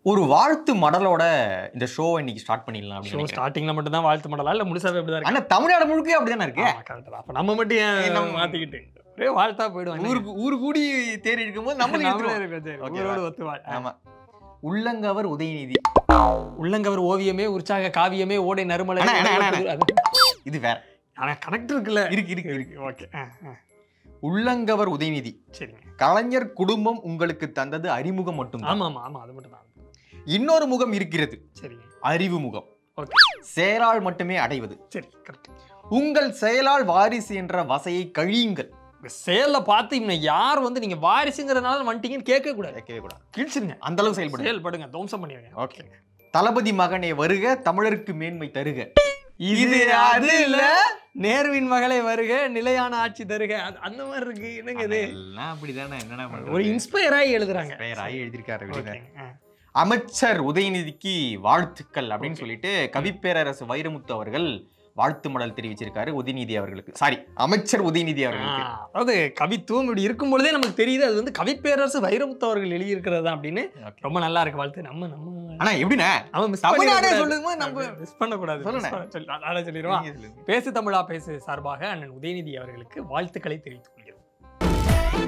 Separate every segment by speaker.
Speaker 1: ஒரு வாழ்த்து மடலோட இந்த ஷோ இன்னைக்கு ஸ்டார்ட் பண்ணிடலாம்
Speaker 2: ஷோ
Speaker 1: அப்படின்னு நினைக்கிறேன்.
Speaker 2: ஸ்டார்டிங்ல மட்டும் தான் வாழ்த்து மடலாம் இல்ல முழுசாவே அப்படி தான்
Speaker 1: ஆனா தமிழ்நாடு முழுக்க அப்படிதானே இருக்கு
Speaker 2: இருக்கு கரெக்ட் அப்ப நம்ம மட்டும் ஏன்
Speaker 1: நம்ம-
Speaker 2: மாத்திக்கிட்டு ஒரே வாழ்த்தா போயிடுவாங்க
Speaker 1: ஊருக்கு ஊரு கூடி தேறி இருக்கும்போது நம்மளும்
Speaker 2: நம்மளே
Speaker 1: இழுத்துருவோம்.
Speaker 2: இருக்கோம், சரி.
Speaker 1: ஓகேவா?
Speaker 2: ஊரோடு ஒத்து வாழ்.
Speaker 1: ஆமா உள்ளங்கவர் உதயநிதி
Speaker 2: உள்ளங்கவர் ஓவியமே உற்சாக காவியமே ஓடை நறுமலை
Speaker 1: அண்ணா, அண்ணா, அண்ணா,
Speaker 2: அது-
Speaker 1: இது வேற
Speaker 2: ஆனா கனெக்ட் இருக்குல்ல
Speaker 1: இருக்கு இருக்கு இருக்கு
Speaker 2: ஓகே
Speaker 1: உள்ளங்கவர் உதயநிதி
Speaker 2: சரிங்க
Speaker 1: கலைஞர் குடும்பம் உங்களுக்கு தந்தது அறிமுகம் மட்டும்
Speaker 2: ஆமா ஆமா ஆமா அது மட்டும் தான்
Speaker 1: இன்னொரு முகம் இருக்கிறது
Speaker 2: சரிங்க
Speaker 1: அறிவு முகம்
Speaker 2: ஓகே
Speaker 1: செயலால் மட்டுமே அடைவது
Speaker 2: சரி கரெக்ட்
Speaker 1: உங்கள் செயலால் வாரிசு என்ற வசையை கழியுங்கள்
Speaker 2: செயல்ல பார்த்து இவனை யார் வந்து நீங்க வாரிசுங்கிறதுனால வந்துட்டீங்கன்னு கேட்க கூடாது
Speaker 1: கேட்கவே கூடாது
Speaker 2: கிழிச்சிருங்க
Speaker 1: அந்த அளவுக்கு செயல்படும்
Speaker 2: செயல்படுங்க துவம்சம் பண்ணிடுங்க
Speaker 1: ஓகே தளபதி மகனே வருக தமிழருக்கு மேன்மை தருக
Speaker 2: இது அது இல்ல நேருவின் மகளை வருக நிலையான ஆட்சி தருக அது- அந்த மாதிரி இருக்கு என்னங்க இது
Speaker 1: எல்லாம் அப்படிதானே என்னடா
Speaker 2: ஒரு
Speaker 1: பண்றது
Speaker 2: இன்ஸ்பயர் ஆகி எழுதுறாங்க
Speaker 1: பெயராய் எழுதியிருக்காரு அப்படின்னு.
Speaker 2: ஓகேங்க. ஆ.
Speaker 1: அமைச்சர் உதயநிதிக்கு வாழ்த்துக்கள் அப்படின்னு சொல்லிட்டு கவிப்பேரரசு வைரமுத்து அவர்கள் வாழ்த்து மடல் தெரிவிச்சிருக்காரு உதயநிதி அவர்களுக்கு சாரி அமைச்சர் உதயநிதி அவர்களுக்கு
Speaker 2: ஆ, அதாவது கவித்துவம் இப்படி இருக்கும் பொழுதே நமக்கு தெரியுது அது வந்து கவிப்பேரரசு வைரமுத்து அவர்கள் எழுதியிருக்கிறது தான் அப்படின்னு
Speaker 1: Okay.
Speaker 2: ரொம்ப நல்லா இருக்கு வாழ்த்து நம்ம நம்ம
Speaker 1: ஆனா எப்படின்னா
Speaker 2: அவன் மிஸ்
Speaker 1: தமிழ்நாடே சொல்லும்போது நம்ம
Speaker 2: மிஸ் பண்ணக்கூடாது
Speaker 1: சொல்லுண்ணே.
Speaker 2: miss பண்ண- சொல்லு, நானே சொல்லிடுவான்
Speaker 1: நீங்க சொல்லுங்க.
Speaker 2: பேசு தமிழா பேசு சார்பாக அண்ணன் உதயநிதி அவர்களுக்கு வாழ்த்துக்களை தெரிவித்துக் கொள்கிறோம்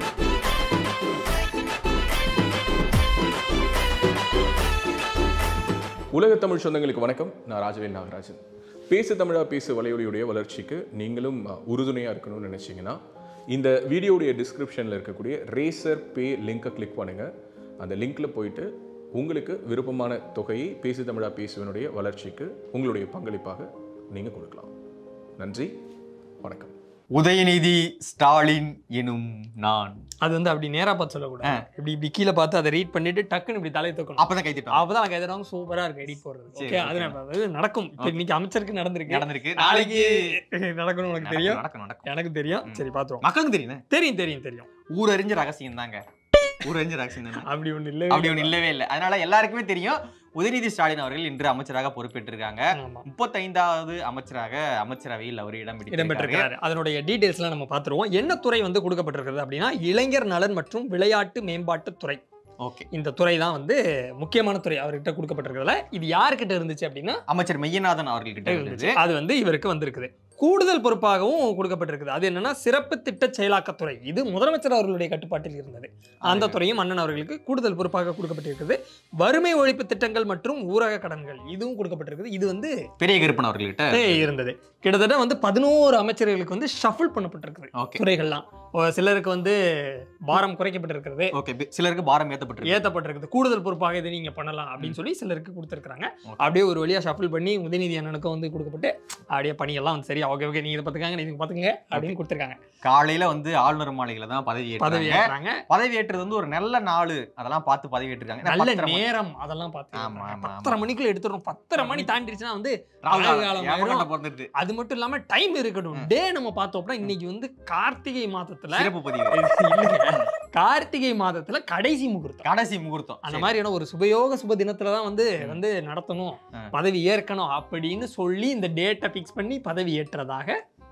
Speaker 3: உலக தமிழ் சொந்தங்களுக்கு வணக்கம் நான் ராஜவேல் நாகராஜன் பேசு தமிழா பேசு வலையொலியுடைய வளர்ச்சிக்கு நீங்களும் உறுதுணையாக இருக்கணும்னு நினச்சிங்கன்னா இந்த வீடியோடைய டிஸ்கிரிப்ஷனில் இருக்கக்கூடிய ரேசர் பே லிங்கை கிளிக் பண்ணுங்கள் அந்த லிங்க்கில் போயிட்டு உங்களுக்கு விருப்பமான தொகையை பேசு தமிழா பேசுவனுடைய வளர்ச்சிக்கு உங்களுடைய பங்களிப்பாக நீங்கள் கொடுக்கலாம் நன்றி வணக்கம்
Speaker 1: உதயநிதி ஸ்டாலின் எனும் நான்
Speaker 2: அது வந்து அப்படி நேரா பார்த்து சொல்லக்கூடாது இப்படி இப்படி கீழே பார்த்து அதை ரீட் பண்ணிட்டு டக்குன்னு இப்படி தலையை தூக்கணும்
Speaker 1: அப்பதான் கைத்திட்டோம்
Speaker 2: அப்பதான் கைதறாங்க சூப்பரா இருக்கு எடிட் போடுறது
Speaker 1: சரி,
Speaker 2: ஓகே அது
Speaker 1: okay.
Speaker 2: நம்ம- அது நடக்கும் இப்ப இன்னைக்கு அமைச்சருக்கு நடந்திருக்கு
Speaker 1: நடந்திருக்கு
Speaker 2: நாளைக்கு
Speaker 1: நாளைக்கு
Speaker 2: நடக்கணும் உனக்கு தெரியும்
Speaker 1: நடக்கும் நடக்கும்
Speaker 2: எனக்கு தெரியும்
Speaker 1: ம்.
Speaker 2: சரி பாத்துருவோம்
Speaker 1: மக்களுக்கு தெரியும்
Speaker 2: தெரியும் தெரியும் தெரியும்
Speaker 1: ஊரறிஞ்ச ரகசியம் தாங்க ஊரறிஞ்ச ரகசியம் தானே
Speaker 2: அப்படி ஒண்ணு இல்ல
Speaker 1: அப்படி ஒண்ணு இல்லவே இல்லை அதனால எல்லாருக்குமே தெரியும் உதயநிதி ஸ்டாலின் அவர்கள் இன்று அமைச்சராக பொறுப்பேற்றிருக்காங்க
Speaker 2: ஆமா
Speaker 1: முப்பத்தைந்தாவது அமைச்சராக அமைச்சரவையில் அவர் இடம் பிடித்திருக்காரு
Speaker 2: இடம்பெற்றிருக்காரு அதனுடைய டீடைல்ஸ்லாம் நம்ம பார்த்துருவோம் என்ன துறை வந்து கொடுக்கப்பட்டிருக்கிறது அப்படின்னா இளைஞர் நலன் மற்றும் விளையாட்டு மேம்பாட்டு துறை
Speaker 1: ஓகே
Speaker 2: இந்த துறை தான் வந்து முக்கியமான துறை அவர்கிட்ட கொடுக்கப்பட்டிருக்கிறதுல இது யார்கிட்ட இருந்துச்சு அப்படின்னா
Speaker 1: அமைச்சர் மெய்யநாதன் அவர்கள்கிட்ட
Speaker 2: இருந்துச்சு
Speaker 1: இருந்துச்சு
Speaker 2: அது வந்து இவருக்கு வந்திருக்குது கூடுதல் பொறுப்பாகவும் கொடுக்கப்பட்டிருக்குது அது என்னன்னா சிறப்பு திட்ட செயலாக்கத்துறை இது முதலமைச்சர் அவர்களுடைய கட்டுப்பாட்டில் இருந்தது அந்த துறையும் அண்ணன் அவர்களுக்கு கூடுதல் பொறுப்பாக கொடுக்கப்பட்டிருக்கிறது வறுமை ஒழிப்பு திட்டங்கள் மற்றும் ஊரக கடன்கள் இதுவும் கொடுக்கப்பட்டிருக்குது இது வந்து
Speaker 1: பெரிய கருப்பன் அவர்கள்கிட்ட
Speaker 2: இருந்தது கிட்டத்தட்ட வந்து பதினோரு அமைச்சர்களுக்கு வந்து ஷஃபிள் பண்ணப்பட்டிருக்குது
Speaker 1: ஓகே
Speaker 2: துறைகள்லாம் ஒரு சிலருக்கு வந்து பாரம் குறைக்கப்பட்டிருக்கிறது
Speaker 1: ஓகே சிலருக்கு பாரம் ஏத்தப்பட்டிருக்கு
Speaker 2: ஏத்தப்பட்டிருக்குது கூடுதல் பொறுப்பாக இதை நீங்க பண்ணலாம் அப்படின்னு சொல்லி சிலருக்கு கொடுத்துருக்காங்க
Speaker 1: Okay.
Speaker 2: அப்படியே ஒரு வழியா ஷஃபிள் பண்ணி உதயநிதி அண்ணனுக்கும் வந்து கொடுக்கப்பட்டு அப்படியே பணியெல்லாம் வந்து சரியா ஓகே ஓகே நீங்க இதை பார்த்துக்காங்க நீங்க பார்த்துங்க அப்படின்னு கொடுத்துருக்காங்க
Speaker 1: காலையில வந்து ஆளுநர் மாளிகையில தான் பதவி
Speaker 2: பதவி
Speaker 1: ஏற்றாங்க
Speaker 2: ஏற்றாங்க
Speaker 1: பதவி ஏற்றது வந்து ஒரு நல்ல நாள் அதெல்லாம் பார்த்து பதவி ஏற்றிருக்காங்க ஏன்னா
Speaker 2: நல்ல
Speaker 1: பத்தரை மணி-
Speaker 2: நேரம் அதெல்லாம்
Speaker 1: ஆமா,
Speaker 2: பார்த்து
Speaker 1: ஆமா, ஆமா.
Speaker 2: பத்தரை மணிக்குள்ள எடுத்துடணும் பத்தரை மணி தாண்டிடுச்சுன்னா வந்து
Speaker 1: ராகு
Speaker 2: ராகு
Speaker 1: காலம்,
Speaker 2: காலம்
Speaker 1: ஏமகண்டம்
Speaker 2: ஆயிரும்.
Speaker 1: பிறந்துட்டு.
Speaker 2: அது மட்டும் இல்லாம டைம் இருக்கட்டும் டே நம்ம பார்த்தோம்னா இன்னைக்கு வந்து கார்த்திகை மாதத்துல
Speaker 1: சிறப்பு பதிவு
Speaker 2: இல்லைங்க. கார்த்திகை மாதத்துல கடைசி முகூர்த்தம்
Speaker 1: கடைசி முகூர்த்தம்
Speaker 2: அந்த
Speaker 1: சரி.
Speaker 2: மாதிரியான ஒரு சுபயோக சுப தினத்துல தான் வந்து
Speaker 1: ம்.
Speaker 2: வந்து நடத்தணும்
Speaker 1: ஆ.
Speaker 2: பதவி ஏற்கணும் அப்படின்னு சொல்லி இந்த டேட்டை ஃபிக்ஸ் பண்ணி பதவி ஏற்றதாக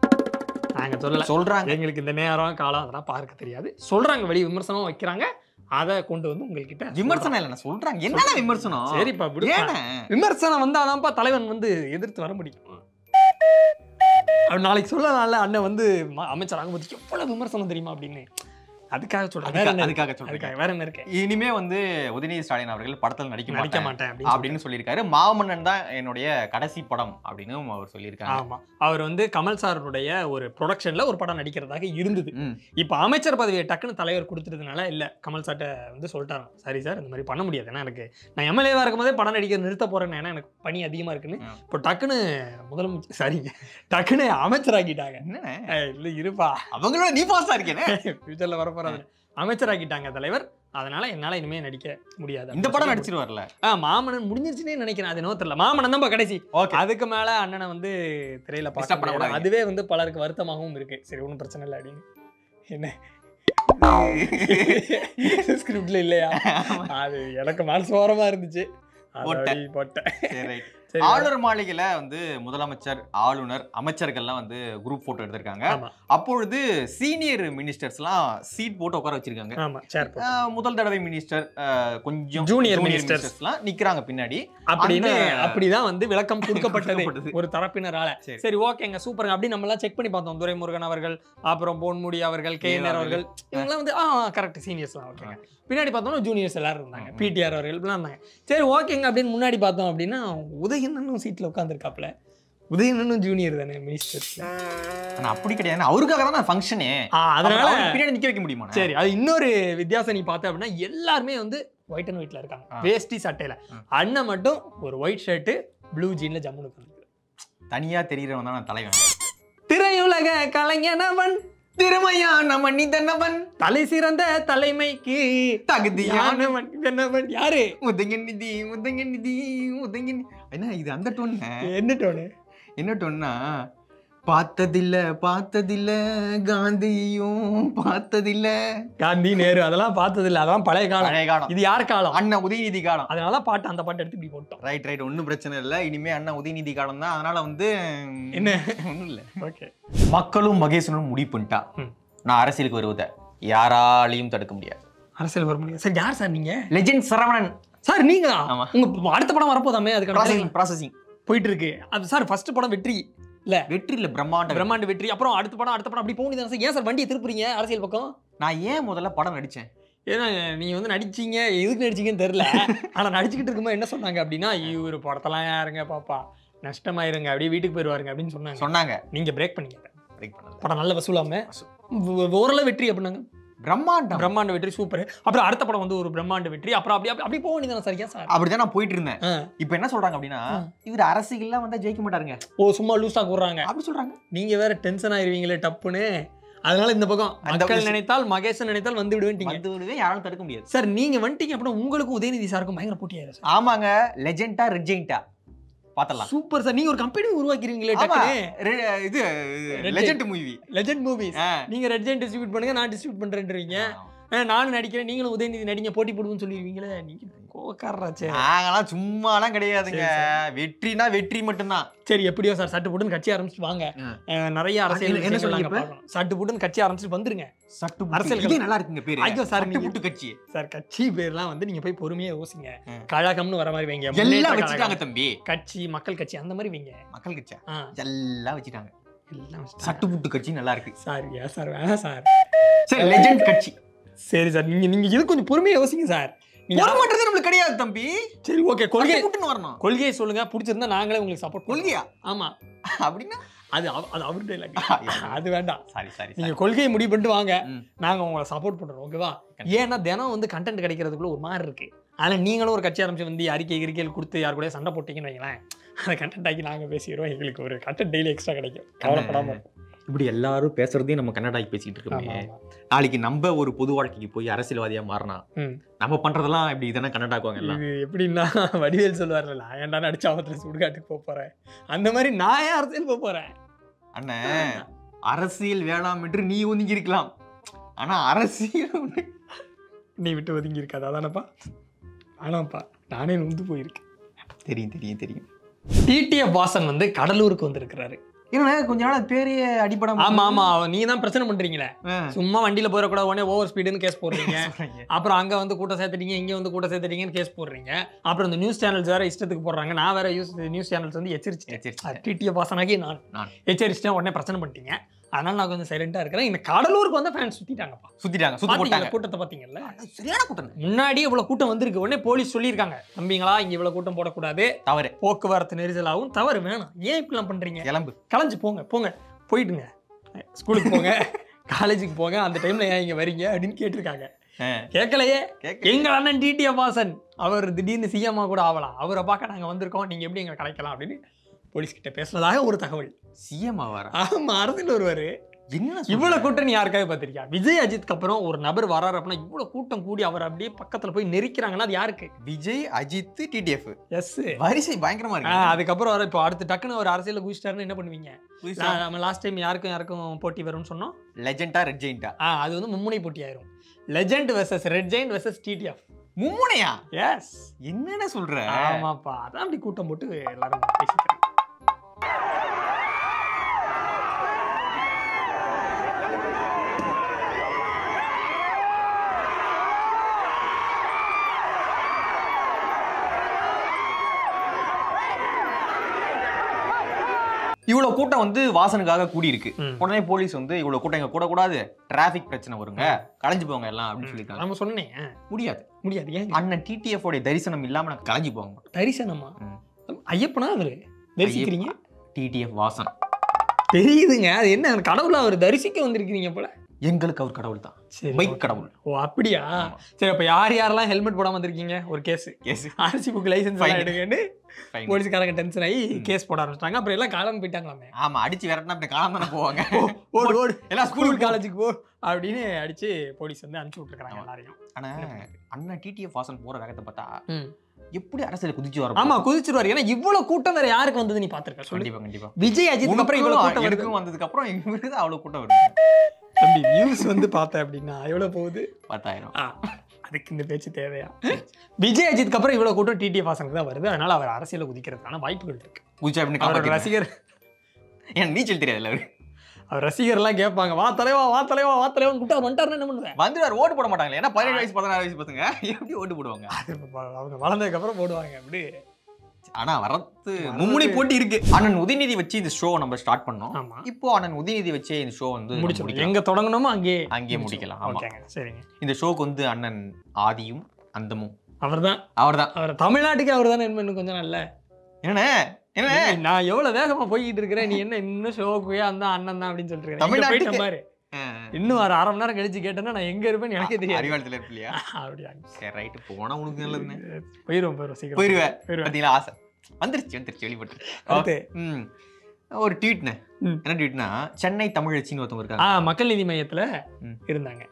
Speaker 2: நாங்க சொல்லல
Speaker 1: சொல்றாங்க
Speaker 2: எங்களுக்கு இந்த நேரம் காலம் அதெல்லாம் பார்க்க தெரியாது சொல்றாங்க வெளி விமர்சனம் வைக்கிறாங்க அதை கொண்டு வந்து உங்ககிட்ட
Speaker 1: விமர்சனம் இல்ல நான் சொல்றாங்க என்னடா விமர்சனம்
Speaker 2: சரிப்பா விடுப்பா.
Speaker 1: ஏன்னா
Speaker 2: விமர்சனம் வந்தாதான்ப்பா தலைவன் வந்து எதிர்த்து வர முடியும் அவர் நாளைக்கு சொல்லலாம்ல அண்ணன் வந்து ம- அமைச்சர் ஆகும்போது எவ்வளவு விமர்சனம் தெரியுமா அப்படின்னு அதுக்காக சொல்றேன் வேற
Speaker 1: அதுக்கா-
Speaker 2: என்ன இருக்கு?
Speaker 1: அதுக்காக சொல்றேன்
Speaker 2: அதுக்காக வேற என்ன இருக்கு
Speaker 1: இனிமே வந்து உதயநிதி ஸ்டாலின் அவர்கள் படத்தில் நடிக்க
Speaker 2: நடிக்க
Speaker 1: மாட்டேன்
Speaker 2: மாட்டேன் அப்படின்னு
Speaker 1: அப்படின்னு சொல்லியிருக்காரு மாமன்னன் தான் என்னுடைய கடைசி படம் அப்படின்னு அவர் சொல்லியிருக்காங்க
Speaker 2: ஆமா அவர் வந்து கமல் சாருடைய ஒரு ப்ரொடக்ஷன்ல ஒரு படம் நடிக்கிறதாக இருந்தது
Speaker 1: ம்.
Speaker 2: இப்போ அமைச்சர் பதவியை டக்குன்னு தலைவர் கொடுத்துட்டதுனால இல்ல கமல் சார்ட்ட வந்து சொல்லிட்டாராம் சரி சார் இந்த மாதிரி பண்ண முடியாது ஏன்னா எனக்கு நான் எம்எல்ஏவா இருக்கும்போதே படம் நடிக்க நிறுத்த போறேன்னு ஏன்னா எனக்கு பணி அதிகமா இருக்குன்னு
Speaker 1: ம்.
Speaker 2: இப்போ டக்குன்னு முதலமைச்சர் சாரி டக்குன்னு அமைச்சராக்கிட்டாங்க
Speaker 1: என்னண்ணே
Speaker 2: ஏய், இல்ல இருப்பா
Speaker 1: அவங்களோட நீ பாஸ்டா இருக்கேனே
Speaker 2: ஃபியூச்சர்ல வர போறாரு அமைச்சராக்கிட்டாங்க தலைவர் அதனால என்னால இனிமே நடிக்க முடியாது
Speaker 1: இந்த
Speaker 2: அப்படின்னு
Speaker 1: படம்
Speaker 2: சொல்லி
Speaker 1: நடிச்சிருவார்ல
Speaker 2: ஆ மாமன்னன் முடிஞ்சிருச்சுன்னே நினைக்கிறேன் அது என்னவோ தெரியல மாமன்னன் தான் கடைசி
Speaker 1: ஓகே
Speaker 2: அதுக்கு மேல அண்ணனை வந்து திரையில
Speaker 1: Disturb
Speaker 2: பார்க்க முடியாது.
Speaker 1: பண்ணக்கூடாது.
Speaker 2: அதுவே வந்து பலருக்கு வருத்தமாகவும் இருக்கு சரி ஒன்றும் பிரச்சனை இல்லை அப்படின்னு என்ன ஸ்கிரிப்ட்ல இல்லையா அது எனக்கு மனசு ஓரமா இருந்துச்சு அது
Speaker 1: போட்டேன்.
Speaker 2: அப்படி போட்டேன்
Speaker 1: சரி, right.
Speaker 2: சரி
Speaker 1: ஆளுநர் மாளிகையில வந்து முதலமைச்சர் ஆளுநர் அமைச்சர்கள்லாம் வந்து குரூப் போட்டோ எடுத்திருக்காங்க
Speaker 2: ஆமா
Speaker 1: அப்பொழுது சீனியர் மினிஸ்டர்ஸ்லாம் சீட் போட்டு உட்கார வச்சிருக்காங்க
Speaker 2: ஆமா சேர் போட்டு.
Speaker 1: ஆஹ் முதல் தடவை மினிஸ்டர் ஆஹ் கொஞ்சம்
Speaker 2: Junior
Speaker 1: junior
Speaker 2: ministers.
Speaker 1: ministersலாம் நிக்கிறாங்க பின்னாடி
Speaker 2: அப்படின்னு
Speaker 1: அந்த-
Speaker 2: அப்படிதான் வந்து விளக்கம் கொடுக்கப்பட்டது
Speaker 1: கொடுக்கப்பட்டது.
Speaker 2: ஒரு தரப்பினரால
Speaker 1: சரி.
Speaker 2: சரி ஓகேங்க சூப்பருங்க அப்படி நம்ம எல்லாம் செக் பண்ணி பார்த்தோம் துரைமுருகன் அவர்கள் அப்புறம் பொன்முடி அவர்கள் கே
Speaker 1: நேரு
Speaker 2: அவர்கள் இவங்கெல்லாம் வந்து ஆ கரெக்ட் சீனியர்ஸ்லாம் ஓகேங்க பின்னாடி பார்த்தோம்னா ஜூனியர்ஸ் எல்லாரும் இருந்தாங்க
Speaker 1: ம்.
Speaker 2: பிடிஆர் அவர்கள் இப்படிலாம் இருந்தாங்க சரி ஓகேங்க அப்படின்னு முன்னாடி பார்த்தோம் அப்படின்னா உதயண்ணனும் சீட்ல உட்காந்துருக்காப்ல உதயண்ணனும் ஜூனியர் தானே மினிஸ்டர்
Speaker 1: ஆனா அப்படி கிடையாது அவருக்காக தான் ஃபங்க்ஷனே
Speaker 2: அதனால
Speaker 1: பின்னாடி நிக்க வைக்க முடியுமா
Speaker 2: சரி அது இன்னொரு வித்தியாசம் நீ பார்த்த அப்படின்னா எல்லாருமே வந்து ஒயிட் அண்ட் ஒயிட்ல இருக்காங்க
Speaker 1: ஆ.
Speaker 2: வேஷ்டி சட்டையில
Speaker 1: ஆ.
Speaker 2: அண்ணன் மட்டும் ஒரு ஒயிட் ஷர்ட் ப்ளூ ஜீன்ல ஜம்முன்னு உட்காந்துருக்கு
Speaker 1: தனியா தெரியறவன் தான் நான் தலைவன்
Speaker 2: திரையுலக கலைஞனவன்
Speaker 1: திறமையான மனிதனவன்
Speaker 2: தலை சிறந்த தலைமைக்கு
Speaker 1: தகுதியான
Speaker 2: யானவன் என்னவன் யாரு
Speaker 1: உதய நிதி உதய நிதி உதய நிதி என்ன இது அந்த டோன்
Speaker 2: என்ன டோனு
Speaker 1: என்ன டோன்னா பார்த்ததில்ல பார்த்ததில்ல காந்தியும் பார்த்ததில்ல
Speaker 2: காந்தி நேரு அதெல்லாம் பார்த்தது இல்ல அதெல்லாம் பழைய காலம்
Speaker 1: பழைய காலம்
Speaker 2: இது யார் காலம்
Speaker 1: அண்ணன் உதயநிதி காலம்
Speaker 2: அதனால பாட்டு அந்த பாட்டு எடுத்து இப்படி போட்டோம்
Speaker 1: ரைட் ரைட் ஒன்றும் பிரச்சனை இல்லை இனிமே அண்ணன் உதயநிதி காலம் தான் அதனால வந்து
Speaker 2: என்ன?
Speaker 1: ஒன்றும் இல்லை
Speaker 2: ஓகே
Speaker 1: மக்களும் மகேசனும் முடிவு பண்ணிட்டா
Speaker 2: ம்.
Speaker 1: நான் அரசியலுக்கு வருவதை யாராலையும் தடுக்க முடியாது
Speaker 2: அரசியல் வர முடியும் சார் யார் சார் நீங்க
Speaker 1: லெஜெண்ட் சரவணன்
Speaker 2: சார் நீங்க
Speaker 1: ஆமா.
Speaker 2: உங்க அடுத்த படம் வரப்போதாமே அதுக்கான
Speaker 1: ப்ராசஸிங் ப்ராசஸிங்
Speaker 2: போயிட்டு இருக்கு அது சார் ஃபர்ஸ்ட் படம் வெற்றி இல்ல
Speaker 1: வெற்றி இல்ல பிரம்மாண்டம்
Speaker 2: பிரம்மாண்ட வெற்றி அப்புறம் அடுத்த படம் அடுத்த படம் அப்படி போக முடியாது சார் ஏன் சார் வண்டியை திருப்புறீங்க அரசியல் பக்கம்
Speaker 1: நான் ஏன் முதல்ல படம் நடிச்சேன்
Speaker 2: ஏன்னா நீங்க வந்து நடிச்சீங்க எதுக்கு நடிச்சீங்கன்னு தெரியல ஆனா நடிச்சுக்கிட்டு இருக்கும்போது என்ன சொன்னாங்க அப்படின்னா இவர் படத்தெல்லாம் யாருங்க பாப்பா நஷ்டமாயிருங்க அப்படியே வீட்டுக்கு போயிருவாருங்க அப்படின்னு சொன்னாங்க
Speaker 1: சொன்னாங்க
Speaker 2: நீங்க பிரேக் பண்ணீங்க
Speaker 1: break பண்ணல.
Speaker 2: படம் நல்ல வசூலாம ஒ- ஓரளவு வெற்றி அப்படின்னாங்க
Speaker 1: பிரம்மாண்டம்
Speaker 2: பிரம்மாண்ட வெற்றி சூப்பர் அப்புறம் அடுத்த படம் வந்து ஒரு பிரம்மாண்ட வெற்றி அப்புறம் அப்படி அப்படி- அப்படி போக வேண்டியதானே சார் ஏன் சார்
Speaker 1: அப்படிதான் நான் போயிட்டு இருந்தேன்
Speaker 2: ஆ.
Speaker 1: இப்போ என்ன சொல்றாங்க அப்படின்னா
Speaker 2: ஆ.
Speaker 1: இவர் அரசியல்லாம் வந்தா ஜெயிக்க மாட்டாருங்க
Speaker 2: ஓ சும்மா லூஸா கூடுறாங்க
Speaker 1: அப்படி சொல்றாங்க
Speaker 2: நீங்க வேற டென்ஷன் ஆயிருவீங்களே டப்புன்னு அதனால இந்த பக்கம்
Speaker 1: அந்த
Speaker 2: மக்கள்
Speaker 1: விஷயம்.
Speaker 2: நினைத்தால் மகேசன் நினைத்தால் வந்து விடுவேன்ட்டீங்க
Speaker 1: வந்து விடுவே யாராலும் தடுக்க முடியாது
Speaker 2: சார் நீங்க வந்துட்டீங்க அப்படின்னா உங்களுக்கும் உதயநிதி சாருக்கும் பயங்கர போட்டியாயிரும் சார்
Speaker 1: ஆமாங்க லெஜெண்டா ரெஜெண்டா பாத்தலாம்
Speaker 2: சூப்பர் சார் நீங்க ஒரு கம்பெனி உருவாக்கிருவீங்களே
Speaker 1: ஆமா
Speaker 2: டக்குனு
Speaker 1: ரெ- இது
Speaker 2: Red
Speaker 1: Legend movie
Speaker 2: Legend movies நீங்க ரெட் ஜெயின் டிஸ்ட்ரிபியூட் பண்ணுங்க நான் டிஸ்ட்ரிபியூட் பண்றேன்றீங்க ஆ, நானும் நடிக்கிறேன் நீங்களும் உதயநிதி நடிங்க போட்டி போடுவோம்னு சொல்லிடுவீங்களே நீங்க கோக்காரராச்சே
Speaker 1: நாங்கெல்லாம் சும்மாலாம் கிடையாதுங்க வெற்றினா வெற்றி மட்டும்தான்
Speaker 2: சரி எப்படியோ சார் சட்டு போட்டுன்னு கட்சி ஆரம்பிச்சுட்டு வாங்க
Speaker 1: ஆ.
Speaker 2: அஹ், நிறைய அரசியல்
Speaker 1: என்ன- என்ன
Speaker 2: விஷயங்கள்
Speaker 1: சொன்னீங்க
Speaker 2: நாங்க பார்க்கணும். சட்டு போட்டுன்னு கட்சி ஆரம்பிச்சுட்டு வந்துருங்க
Speaker 1: சட்டு
Speaker 2: அரசியல்
Speaker 1: அரசியல் இதே நல்லா இருக்குங்க பேரு
Speaker 2: ஐயோ, சார்,
Speaker 1: சட்டு
Speaker 2: நீங்க-
Speaker 1: புட்டு கட்சி
Speaker 2: சார் கட்சி பேர்லாம் வந்து நீங்க போய் பொறுமையா யோசிங்க
Speaker 1: ஆ.
Speaker 2: கழகம்னு வர மாதிரி வைங்க
Speaker 1: எல்லாம்
Speaker 2: முன்னேற்ற
Speaker 1: வச்சுட்டாங்க
Speaker 2: கழகம்,
Speaker 1: தம்பி
Speaker 2: கட்சி மக்கள் கட்சி அந்த மாதிரி வைங்க
Speaker 1: மக்கள் கட்சி
Speaker 2: ஆ,
Speaker 1: எல்லாம் வச்சுட்டாங்க
Speaker 2: எல்லாம் வச்சுட்டாங்க.
Speaker 1: சட்டு புட்டு கட்சி நல்லா இருக்கு
Speaker 2: சார் ஏன் சார் வேணாம் சார்
Speaker 1: சரி லெஜெண்ட் கட்சி
Speaker 2: சரி சார் நீங்க நீங்க இது கொஞ்சம் பொறுமையா யோசிங்க சார் நீங்க
Speaker 1: ஒரு மட்டும் நம்மளுக்கு கிடையாது தம்பி
Speaker 2: சரி ஓகே கொள்கை
Speaker 1: சட்டு புட்டுன்னு வரணும்
Speaker 2: கொள்கையை சொல்லுங்க பிடிச்சிருந்தா நாங்களே உங்களுக்கு சப்போர்ட்
Speaker 1: கொள்கையா
Speaker 2: ஆமா
Speaker 1: அப்படின்னா
Speaker 2: அது அவ- அது அவர் dialogue. அது வேண்டாம்
Speaker 1: சாரி சாரி
Speaker 2: நீங்க கொள்கையை முடிவு பண்ணிட்டு வாங்க
Speaker 1: ம்.
Speaker 2: நாங்க உங்களை சப்போர்ட் பண்றோம் ஓகேவா ஏன்னா தினம் வந்து கண்டென்ட் கிடைக்கிறதுக்குள்ள ஒரு மாதிரி இருக்கு ஆனா நீங்களும் ஒரு கட்சி ஆரம்பிச்சு வந்து அறிக்கை கிரிக்கைகள் கொடுத்து யார் கூட சண்டை போட்டீங்கன்னு வைங்களேன் அந்த கண்டென்ட் ஆக்கி நாங்க பேசிடுவோம் எங்களுக்கு ஒரு கண்டென்ட் டெய்லி எக்ஸ்ட்ரா கிடைக்கும் கவலைப்படாம
Speaker 1: இப்படி எல்லாரும் பேசுறதையும் நம்ம கன்னடாக்கி பேசிட்டு
Speaker 2: ஆமா,
Speaker 1: இருக்கோமே
Speaker 2: ஆமா.
Speaker 1: நாளைக்கு நம்ம ஒரு பொது வாழ்க்கைக்கு போய் அரசியல்வாதியா மாறினா
Speaker 2: ம்.
Speaker 1: நம்ம பண்றதெல்லாம் இப்படி இதெல்லாம் கன்னடாக்குவாங்க எல்லாம்
Speaker 2: இது எப்படின்னா வடிவேல் சொல்லுவார்ல நான் ஏன்டா நடிச்ச ஆபத்துல சுடுகாட்டுக்கு போக போறேன் அந்த மாதிரி நான் ஏன் அரசியல் போக போறேன்
Speaker 1: அண்ணன் அரசியல் வேணாம் என்று நீ ஒதுங்கி இருக்கலாம் ஆனா அரசியல் உன்னை-
Speaker 2: நீ விட்டு ஒதுங்கி இருக்காது அதானப்பா ஆனாப்பா நானே நொந்து போயிருக்கேன்
Speaker 1: தெரியும் தெரியும் தெரியும்
Speaker 2: டிடிஎஃப் வாசன் வந்து கடலூருக்கு வந்திருக்கிறாரு
Speaker 1: ஏன்னா கொஞ்ச நாள் பேரே அடிப்படம்
Speaker 2: ஆமா ஆமா நீங்க தான் பிரச்சனை பண்றீங்களே சும்மா வண்டியில போயிடக்கூடாது உடனே ஓவர் ஸ்பீடுன்னு கேஸ் போடுறீங்க அப்புறம் அங்க வந்து கூட்டம் சேர்த்துட்டீங்க இங்க வந்து கூட்டம் சேர்த்துட்டீங்கன்னு கேஸ் போடுறீங்க அப்புறம் இந்த நியூஸ் சேனல்ஸ் வேற இஷ்டத்துக்கு போடுறாங்க நான் வேற யூஸ் நியூஸ் சேனல்ஸ் வந்து எச்சரிச்சேன் டிடிஎஃப் வாசனாகி நான்
Speaker 1: நான்.
Speaker 2: எச்சரிச்சிட்டேன் உடனே பிரச்சனை பண்ணிட்டீங்க அதனால நான் கொஞ்சம் சைலண்டா இருக்கிறேன் இந்த கடலூருக்கு வந்து ஃபேன் சுத்திட்டாங்கப்பா
Speaker 1: சுத்திட்டாங்க சுத்தி
Speaker 2: பாத்தீங்களா
Speaker 1: போட்டாங்க
Speaker 2: கூட்டத்தை பாத்தீங்கல்ல
Speaker 1: சரியான கூட்டம்
Speaker 2: முன்னாடியே இவ்வளவு கூட்டம் வந்திருக்கு உடனே போலீஸ் சொல்லியிருக்காங்க தம்பிங்களா இங்க இவ்வளவு கூட்டம் போடக்கூடாது
Speaker 1: தவறு
Speaker 2: போக்குவரத்து நெரிசலாகவும் தவறு வேணாம் ஏன் இப்படிலாம் பண்றீங்க
Speaker 1: கிளம்பு
Speaker 2: கலைஞ்சு போங்க போங்க போயிடுங்க ஸ்கூலுக்கு போங்க காலேஜுக்கு போங்க அந்த டைம்ல ஏன் இங்க வரீங்க அப்படின்னு கேட்டிருக்காங்க
Speaker 1: ஆ.
Speaker 2: கேட்கலையே
Speaker 1: கேட்க-
Speaker 2: எங்க அண்ணன் டிடிஎஃப் வாசன் அவர் திடீர்னு சிஎம்மா கூட ஆகலாம் அவரை பார்க்க நாங்க வந்திருக்கோம் நீங்க எப்படி எங்க கலைக்கலாம் அப்படின்னு போலீஸ் கிட்ட பேசுனதாக ஒரு தகவல்
Speaker 1: சிஎம் ஆவாரா
Speaker 2: ஆமா அரசியல் வருவாரு
Speaker 1: என்ன
Speaker 2: இவ்வளவு கூட்டம் நீ யாருக்காவது பார்த்திருக்கியா விஜய் அஜித்க்கு அப்புறம் ஒரு நபர் வராரு அப்படின்னா இவ்வளவு கூட்டம் கூடி அவர் அப்படியே பக்கத்துல போய் நெரிக்கிறாங்கன்னா அது யாருக்கு
Speaker 1: விஜய் அஜித் டிடிஎஃப்
Speaker 2: எஸ்
Speaker 1: வரிசை பயங்கரமா இருக்கு
Speaker 2: அதுக்கப்புறம் வர இப்போ அடுத்து டக்குன்னு ஒரு அரசியல் குதிச்சிட்டாருன்னு என்ன பண்ணுவீங்க
Speaker 1: புதுசா
Speaker 2: நான் நம்ம லாஸ்ட் டைம் யாருக்கும் யாருக்கும் போட்டி வரும்னு சொன்னோம்
Speaker 1: லெஜெண்டா ரெட் ஜெயிண்டா
Speaker 2: ஆ அது வந்து மும்முனை போட்டி ஆயிரும் Legend versus Red Giant versus TTF
Speaker 1: மும்முனையா
Speaker 2: எஸ்
Speaker 1: என்னென்ன சொல்ற
Speaker 2: ஆமாப்பா அதான் அப்படி கூட்டம் போட்டு எல்லாரும் பேசிக்கிறேன்
Speaker 1: இவ்வளவு கூட்டம் வந்து வாசனுக்காக கூடி இருக்கு
Speaker 2: ம்.
Speaker 1: உடனே போலீஸ் வந்து இவ்வளவு கூட்டம் இங்க கூட கூடாது டிராபிக் பிரச்சனை வருங்க கலைஞ்சு போங்க எல்லாம் அப்படின்னு சொல்லியிருக்காங்க
Speaker 2: நம்ம சொன்னேன்
Speaker 1: முடியாது
Speaker 2: முடியாது ஏன்
Speaker 1: அண்ணன் டிடிஎஃப் உடைய தரிசனம் இல்லாம நான் கலைஞ்சு போக மாட்டோம்
Speaker 2: தரிசனமா
Speaker 1: ம்.
Speaker 2: ஐயப்பனா அவரு தரிசிக்கிறீங்க
Speaker 1: டிடிஎஃப் வாசன்
Speaker 2: தெரியுதுங்க அது என்ன கடவுளை அவர் தரிசிக்க வந்திருக்கிறீங்க போல
Speaker 1: எங்களுக்கு அவர் கடவுள் தான்
Speaker 2: சரி
Speaker 1: பைக்
Speaker 2: okay.
Speaker 1: கடவுள்
Speaker 2: ஓ அப்படியா
Speaker 1: ஆமா.
Speaker 2: சரி அப்ப யார் யாரெல்லாம் ஹெல்மெட் போடாம வந்திருக்கீங்க ஒரு case
Speaker 1: yes
Speaker 2: RC book licence
Speaker 1: Fine.
Speaker 2: எல்லாம் எடுங்கன்னு போலீஸ்காரங்க டென்ஷன் ஆகி கேஸ் போட ஆரம்பிச்சிட்டாங்க அப்புறம் எல்லாம் காலம் போயிட்டாங்களாமே
Speaker 1: ஆமா அடிச்சு விரட்டினா அப்படி காலம் தானே போவாங்க
Speaker 2: ஓடு ஓடு
Speaker 1: எல்லாம்
Speaker 2: ஸ்கூல்
Speaker 1: ஸ்கூல்
Speaker 2: காலேஜுக்கு போ அப்படின்னு அடிச்சு போலீஸ் வந்து அனுப்பிச்சு விட்டுருக்காங்க
Speaker 1: ஆமா.
Speaker 2: எல்லாரையும்
Speaker 1: ஆனா அண்ணன் டிடிஎஃப் வாசன் போற வேகத்தை பார்த்தா
Speaker 2: ம்.
Speaker 1: எப்படி அரசியல் குதிச்சு வர
Speaker 2: ஆமா குதிச்சிருவாரு ஏன்னா இவ்வளவு கூட்டம் வேற யாருக்கு வந்தது நீ பாத்திருக்க சொல்லு
Speaker 1: கண்டிப்பா கண்டிப்பா
Speaker 2: விஜய் அஜித் அப்புறம் இவ்வளவு கூட்டம்
Speaker 1: உனக்கும்
Speaker 2: வருது
Speaker 1: எனக்கும் வந்ததுக்கு அப்புறம் இவருக்கு தான் அவ்வளவு கூட்டம் வருது
Speaker 2: தம்பி நியூஸ் வந்து பார்த்தேன் அப்படின்னா எவ்வளவு போகுது
Speaker 1: பத்தாயிரம்
Speaker 2: ஆ, அதுக்கு இந்த பேச்சு தேவையா விஜய் அஜித்க்கு அப்புறம் இவ்வளவு கூட்டம் டிடி வாசனுக்கு தான் வருது அதனால அவர் அரசியல குதிக்கிறதுக்கான வாய்ப்புகள் இருக்கு
Speaker 1: குதிச்சா அப்படின்னு
Speaker 2: அவரோட
Speaker 1: காப்பாத்திடுவேன்.
Speaker 2: ரசிகர்
Speaker 1: எனக்கு நீச்சல் தெரியாதுல்ல அவரு
Speaker 2: அவர் ரசிகர்லாம் கேட்பாங்க வா தலைவா வா தலைவா வா தலைவான்னு கூப்பிட்டு அவர் வந்துட்டாருன்னா என்ன பண்ணுவேன்
Speaker 1: வந்துடுவார் ஓட்டு போட மாட்டாங்களே ஏன்னா பதினேழு வயசு பதினாறு வயசு பசங்க எப்படி ஓட்டு போடுவாங்க
Speaker 2: அது இப்ப அவங்க வளர்ந்ததுக்கு அப்புறம் போடுவாங்க அப்படி
Speaker 1: ஆனா வரத்து
Speaker 2: வரது-
Speaker 1: மும்முனை போட்டி இருக்கு அண்ணன் உதயநிதி வச்சு இந்த ஷோ நம்ம ஸ்டார்ட் பண்ணோம்
Speaker 2: ஆமா
Speaker 1: இப்போ அண்ணன் உதயநிதி வச்சு இந்த ஷோ வந்து நம்ம
Speaker 2: முடிச்சிடும்
Speaker 1: முடிக்கலாம்.
Speaker 2: எங்க தொடங்கணுமோ அங்கேயே
Speaker 1: அங்கேயே முடிக்கலாம் ஆமா
Speaker 2: ஓகேங்க சரிங்க
Speaker 1: இந்த ஷோக்கு வந்து அண்ணன் ஆதியும் அந்தமும்
Speaker 2: அவர்தான்
Speaker 1: அவர்தான்
Speaker 2: அவர் தமிழ்நாட்டுக்கு அவர் தானே இன்னும் கொஞ்சம் நல்ல
Speaker 1: என்ன என்ன
Speaker 2: நான் எவ்வளவு வேகமா போய்கிட்டு இருக்கிறேன் நீ என்ன இன்னும் ஷோக்குவே அந்த அண்ணன் தான் அப்படின்னு சொல்லிட்டு இருக்க. இங்க
Speaker 1: தமிழ்நாட்டுக்கு-
Speaker 2: போயிட்டேன் பாரு இன்னும் ஒரு அரை மணி நேரம் கழிச்சு கேட்டேன்னா நான் எங்க இருப்பேன்னு எனக்கே தெரியாது
Speaker 1: அறிவாளத்துல இருப்பில்லையா
Speaker 2: அப்படியா
Speaker 1: சரி ரைட்டு போனா உனக்கு நல்லதுன்னு
Speaker 2: போயிரும் போயிரும் சீக்கிரம்
Speaker 1: போயிருவேன்
Speaker 2: போயிருவேன்
Speaker 1: பாத்தீங்களா ஆசை வந்துருச்சு வந்துருச்சு வெளிப்பட்டு
Speaker 2: அடுத்து
Speaker 1: ம் ஒரு ட்வீட்னு
Speaker 2: ம்.
Speaker 1: என்ன ட்வீட்னா சென்னை தமிழச்சின்னு ஒருத்தவங்க
Speaker 2: ஆ
Speaker 1: இருக்காங்க
Speaker 2: மக்கள் நீதி மையத்துல
Speaker 1: ம்.
Speaker 2: இருந்தாங்க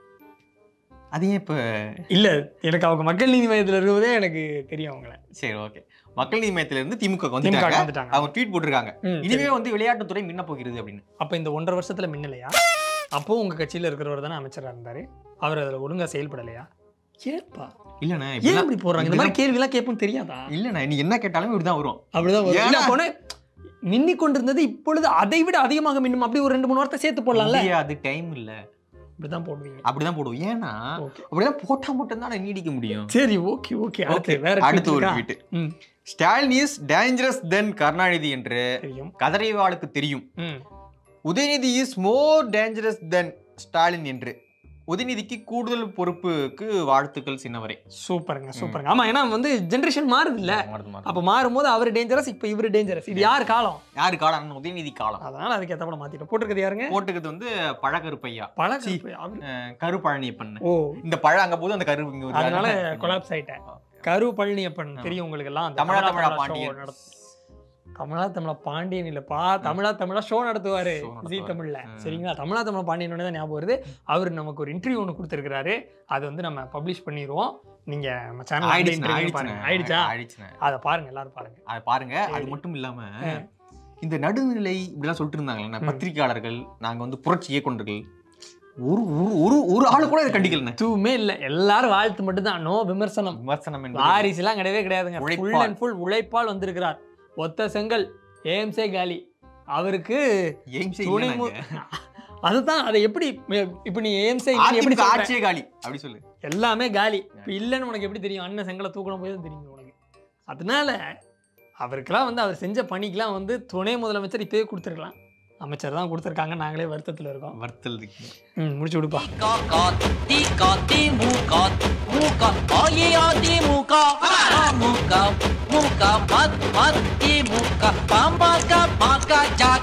Speaker 1: அது ஏன் இப்ப
Speaker 2: இல்ல எனக்கு அவங்க மக்கள் நீதி மையத்துல இருக்கும்போதே எனக்கு தெரியும் அவங்கள
Speaker 1: சரி ஓகே மக்கள் நீதி மையத்துல இருந்து திமுக
Speaker 2: திமுக
Speaker 1: வந்துட்டாங்க
Speaker 2: வந்துட்டாங்க
Speaker 1: அவங்க ட்வீட் போட்டிருக்காங்க
Speaker 2: ம், சரி.
Speaker 1: இனிமே வந்து விளையாட்டுத்துறை மின்ன போகிறது அப்படின்னு
Speaker 2: அப்ப இந்த ஒன்றரை வருஷத்துல மின்னலையா அப்போ உங்க கட்சியில இருக்கிறவர் தானே அமைச்சரா இருந்தாரு அவர் அதுல ஒழுங்கா செயல்படலையா ஏப்பா
Speaker 1: இல்லண்ணே
Speaker 2: ஏன்
Speaker 1: இப்படிலாம்
Speaker 2: இப்படி போடுறாங்க இந்த மாதிரி கேள்வி எல்லாம் கேட்போம் தெரியாதா
Speaker 1: இல்லண்ணே நீ என்ன கேட்டாலும் இப்படிதான் வரும்
Speaker 2: அப்படிதான் வரும். இல்ல,
Speaker 1: ஏன்னா-
Speaker 2: அப்போனா மின்னிக் கொண்டிருந்தது இப்பொழுது அதை விட அதிகமாக மின்னும் அப்படி ஒரு ரெண்டு மூணு வார்த்தை சேர்த்து போடலாம்ல
Speaker 1: அது டைம் இல்ல
Speaker 2: இப்படிதான் போடுவீங்க
Speaker 1: அப்படிதான் போடுவோம் ஏன்னா
Speaker 2: ஓகே
Speaker 1: அப்படிதான் போட்டா மட்டும் தான் நீடிக்க முடியும்
Speaker 2: சரி ஓகே ஓகே அடுத்து வேற
Speaker 1: அடுத்து ஒரு
Speaker 2: tweet இருக்கா?
Speaker 1: ட்வீட்
Speaker 2: ம்,
Speaker 1: Stalin is dangerous than Karunanidhi என்று
Speaker 2: தெரியும்
Speaker 1: கதறைவாளுக்கு தெரியும்
Speaker 2: ம்
Speaker 1: Udhayanidhi is more dangerous than Stalin என்று உதயநிதிக்கு கூடுதல் பொறுப்புக்கு வாழ்த்துக்கள் சின்னவரே
Speaker 2: சூப்பருங்க சூப்பருங்க ஆமா ஏன்னா வந்து ஜென்ரேஷன் மாறுது இல்ல
Speaker 1: மாறுது, மாறுது.
Speaker 2: அப்ப மாறும்போது அவர் டேஞ்சரஸ் இப்ப இவர் டேஞ்சரஸ் இது யார் காலம்
Speaker 1: யாரு காலம் அண்ணன் உதயநிதி காலம்
Speaker 2: அதனால அதுக்கு ஏத்த போல மாத்திட்டோம் போட்டிருக்கிறது யாருங்க
Speaker 1: போட்டுக்கிறது வந்து பழகருப்பையா
Speaker 2: பழக
Speaker 1: சீ.
Speaker 2: அவரு
Speaker 1: அஹ், கரு பழனியப்பன்
Speaker 2: ஓ
Speaker 1: இந்த பழம் அங்க போது அந்த கரு இங்க வருது.
Speaker 2: அதனால
Speaker 1: அதனால-
Speaker 2: கொலாப்ஸ் ஆயிட்டேன் கரு பழனியப்பன்
Speaker 1: ஆமா.
Speaker 2: தெரியும் உங்களுக்கு எல்லாம் அந்த
Speaker 1: தமிழா தமிழா
Speaker 2: show
Speaker 1: பாண்டியன்.
Speaker 2: நடத்து- தமிழா தமிழா பாண்டியன் இல்லப்பா தமிழா தமிழா ஷோ நடத்துவாரு
Speaker 1: Show
Speaker 2: ஜி
Speaker 1: நடத்துவாரு.
Speaker 2: தமிழ்ல
Speaker 1: ம்.
Speaker 2: சரிங்களா தமிழா தமிழா பாண்டியன் தான் ஞாபகம் வருது அவர் நமக்கு ஒரு இன்டர்வியூ ஒன்று கொடுத்துருக்காரு அது வந்து நம்ம பப்ளிஷ் பண்ணிடுவோம் நீங்க நம்ம சேனல்
Speaker 1: ஆயிடுச்சுண்ணே,
Speaker 2: இன்டர்வியூ பாருங்க ஆயிடுச்சா
Speaker 1: ஆயிடுச்சுண்ணே.
Speaker 2: அதை பாருங்க எல்லாரும் பாருங்க
Speaker 1: அதை பாருங்க அது
Speaker 2: சரி.
Speaker 1: மட்டும் இல்லாம
Speaker 2: ஆ.
Speaker 1: இந்த நடுநிலை இப்படிலாம் சொல்லிட்டு இருந்தாங்களே
Speaker 2: ம்.
Speaker 1: பத்திரிகையாளர்கள் நாங்க வந்து புரட்சி இயக்குனர்கள் ஒரு ஒரு ஒரு ஒரு ஆளு கூட இதை கண்டிக்கலண்ணே
Speaker 2: எதுவுமே இல்ல எல்லாரும் வாழ்த்து மட்டும் தான் நோ விமர்சனம்
Speaker 1: விமர்சனம் என்பது
Speaker 2: வாரிசு எல்லாம் கிடையவே கிடையாதுங்க ஃபுல்
Speaker 1: உழைப்பால்.
Speaker 2: அண்ட் ஃபுல் உழைப்பால் வந்திருக்கிறார் ஒத்த செங்கல் ஏஎம்சே காலி அவருக்கு
Speaker 1: எய்ம்ஸே
Speaker 2: துணை
Speaker 1: இல்லைனாங்க.
Speaker 2: மு- அதுதான் அதை எப்படி இப்ப நீ ஏஎம்சே எப்படி
Speaker 1: அதிமுக
Speaker 2: சொல்ற?
Speaker 1: ஆட்சியே காலி அப்படி சொல்லு
Speaker 2: எல்லாமே காலி இப்ப இல்லைன்னு உனக்கு எப்படி தெரியும் அண்ணன் செங்கலை தூக்கணும் போய் தான் தெரியும் உனக்கு அதனால அவருக்கெல்லாம் வந்து அவர் செஞ்ச பணிக்கெல்லாம் வந்து துணை முதலமைச்சர் இப்பயே கொடுத்துருக்கலாம் அமைச்சர் தான் கொடுத்துருக்காங்க நாங்களே வருத்தத்துல இருக்கோம்
Speaker 1: வர்த்தல் இருக்கு.
Speaker 2: ம் முடிச்சு விடுப்பா
Speaker 4: காத் தி காத்தி மூகாத் மூகா ஆயே ஆதி மூகா மூகா மூகா மத் மத் தி மூகா பாம்பா கா பாக்கா ஜா